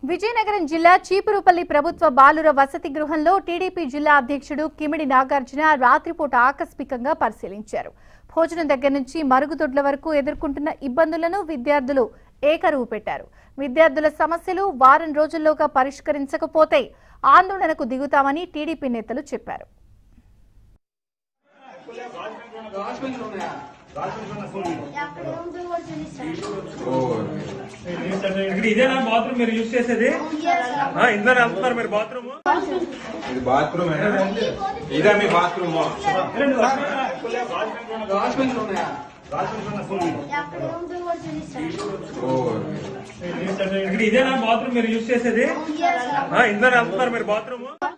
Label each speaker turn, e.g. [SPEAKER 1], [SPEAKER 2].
[SPEAKER 1] విజయనగరం జిల్లా చీపురుపల్లి ప్రభుత్వ బాలుర వసతి గృహంలో టీడీపీ జిల్లా అధ్యక్షుడు కిమిడి నాగార్జున రాత్రిపూట ఆకస్మికంగా పరిశీలించారు భోజనం దగ్గర నుంచి మరుగుదొడ్ల వరకు ఎదుర్కొంటున్న ఇబ్బందులను విద్యార్థులు ఏకరువు పెట్టారు విద్యార్థుల సమస్యలు వారం రోజుల్లోగా పరిష్కరించకపోతే ఆందోళనకు దిగుతామని టీడీపీ నేతలు చెప్పారు
[SPEAKER 2] ఇక్కడ ఇదేనా బాత్రూమ్ మీరు యూజ్ చేసేది ఆ, ఇందరు వెళ్తున్నారు మీరు బాత్రూమ్
[SPEAKER 3] ఇది బాత్రూమ్ ఇదే మీ బాత్రూమ్
[SPEAKER 2] ఇక్కడ ఇదేనా బాత్రూమ్ మీరు యూజ్ చేసేది ఆ, ఇందరు వెళ్తున్నారు మీరు బాత్రూమ్